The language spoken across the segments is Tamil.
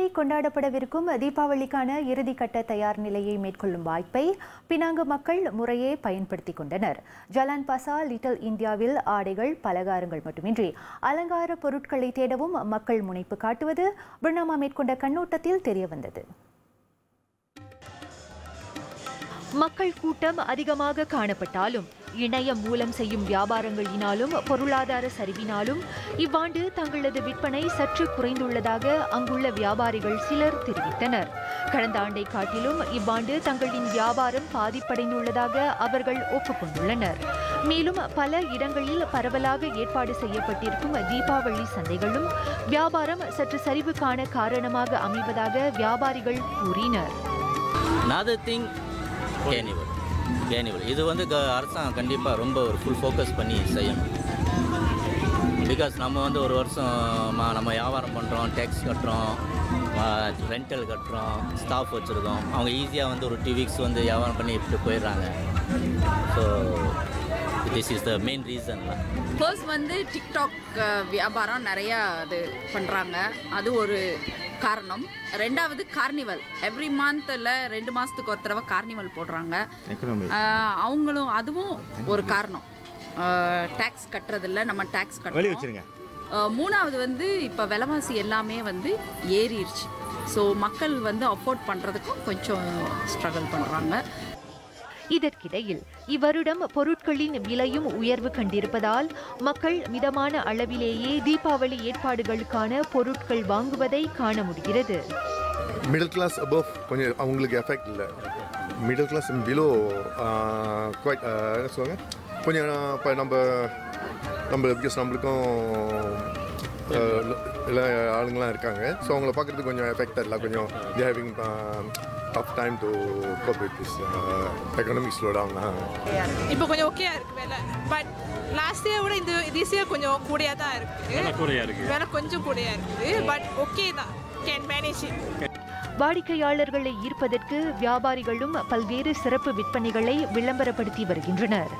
கொண்டாடப்படவிருக்கும் தீபாவளிக்கான இறுதிக்கட்ட தயார் நிலையை மேற்கொள்ளும் வாய்ப்பை பினாங்கு மக்கள் முறையே பயன்படுத்திக் கொண்டனர் ஜலான் பசா லிட்டில் இந்தியாவில் ஆடைகள் பலகாரங்கள் மட்டுமின்றி அலங்கார பொருட்களை தேடவும் மக்கள் முனைப்பு காட்டுவது பிரணாமா மேற்கொண்ட கண்ணோட்டத்தில் தெரியவந்தது மக்கள் கூட்டம் அதிகமாக காணப்பட்டாலும் இணையம் மூலம் செய்யும் வியாபாரங்களினாலும் பொருளாதார சரிவினாலும் இவ்வாண்டு தங்களது விற்பனை சற்று குறைந்துள்ளதாக அங்குள்ள வியாபாரிகள் சிலர் தெரிவித்தனர் கடந்த ஆண்டை காட்டிலும் இவ்வாண்டு தங்களின் வியாபாரம் பாதிப்படைந்துள்ளதாக அவர்கள் ஒப்புக்கொண்டுள்ளனர் மேலும் பல இடங்களில் பரவலாக ஏற்பாடு செய்யப்பட்டிருக்கும் தீபாவளி சந்தைகளும் வியாபாரம் சற்று சரிவு காண காரணமாக அமைவதாக வியாபாரிகள் கூறினர் another thing கேனிவல் கேனிவல் இது வந்து க அரசாங்கம் கண்டிப்பாக ரொம்ப ஒரு ஃபுல் ஃபோக்கஸ் பண்ணி செய்யணும் பிகாஸ் நம்ம வந்து ஒரு வருஷம் ம- நம்ம வியாபாரம் பண்ணுறோம் டேக்ஸ் கட்டுறோம் ரெண்டல் கட்டுறோம் ஸ்டாஃப் வச்சுருக்கோம் அவங்க ஈஸியாக வந்து ஒரு டூ வீக்ஸ் வந்து வியாபாரம் பண்ணி இப்படி போயிடுறாங்க so this is the main ரீசன்லாம் ஃபர்ஸ்ட் வந்து டிக்டாக் அஹ், வியாபாரம் நிறையா அது பண்ணுறாங்க அது ஒரு காரணம் ரெண்டாவது கார்னிவல் எவ்ரி மந்த்தில் ரெண்டு மாதத்துக்கு ஒரு தடவை கார்னிவல் போடுறாங்க அஹ், அவங்களும் அதுவும் ஒரு காரணம் டேக்ஸ் கட்டுறதில்ல நம்ம டேக்ஸ் கட்டுறோம் அஹ், மூணாவது வந்து இப்போ விலைவாசி எல்லாமே வந்து ஏறிடுச்சு ஸோ மக்கள் வந்து அஃபோர்ட் பண்ணுறதுக்கும் கொஞ்சம் ஸ்ட்ரகிள் பண்ணுறாங்க இதற்கிடையில் இவ்வருடம் பொருட்களின் விலையும் உயர்வு கண்டிருப்பதால் மக்கள் மிதமான அளவிலேயே தீபாவளி ஏற்பாடுகளுக்கான பொருட்கள் வாங்குவதை காண முடிகிறது மிடில் கிளாஸ் அபவ் கொஞ்சம் அவங்களுக்கு எஃபெக்ட் இல்லை மிடில் கிளாஸ் பிலோ குவைட் என்ன சொல்லுவாங்க கொஞ்சம் இப்போ நம்ம நம்ம பிகாஸ் நம்மளுக்கும் ஆஹ், எல்லா ஆளுங்களாம் இருக்காங்க ஸோ அவங்கள பார்க்குறதுக்கு கொஞ்சம் எஃபெக்ட் இல்லை கொஞ்சம் they having tough time to cope with this economic slow down இப்போ கொஞ்சம் ஓகேயா இருக்கு விலை பட் லாஸ்ட் இயர் விட இந்த திஸ் இயர் கொஞ்சம் கூடயா தான் இருக்கு குறையா இருக்கு விலை கொஞ்சம் கூடயா இருக்குது பட் ஓகே தான் கேன் மேனேஜ் வாடிக்கையாளர்களை ஈர்ப்பதற்கு வியாபாரிகளும் பல்வேறு சிறப்பு விற்பனைகளை விளம்பரப்படுத்தி வருகின்றனர்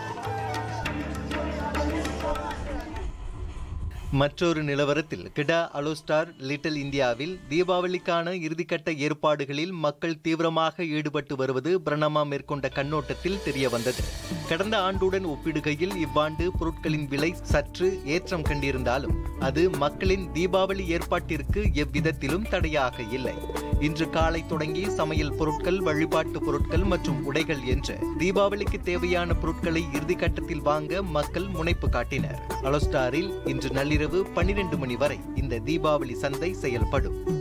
மற்றொரு நிலவரத்தில் கிடா அலோஸ்டார் லிட்டில் இந்தியாவில் தீபாவளிக்கான இறுதிக்கட்ட ஏற்பாடுகளில் மக்கள் தீவிரமாக ஈடுபட்டு வருவது பிரணமா மேற்கொண்ட கண்ணோட்டத்தில் தெரிய வந்தது கடந்த ஆண்டுடன் ஒப்பிடுகையில் இவ்வாண்டு பொருட்களின் விலை சற்று ஏற்றம் கண்டிருந்தாலும் அது மக்களின் தீபாவளி ஏற்பாட்டிற்கு எவ்விதத்திலும் தடையாக இல்லை இன்று காலை தொடங்கி சமையல் பொருட்கள் வழிபாட்டு பொருட்கள் மற்றும் உடைகள் என்று தீபாவளிக்கு தேவையான பொருட்களை இறுதிக்கட்டத்தில் வாங்க மக்கள் முனைப்பு காட்டினர் அலோஸ்டாரில் இன்று நள்ளிரவு பன்னிரண்டு மணி வரை இந்த தீபாவளி சந்தை செயல்படும்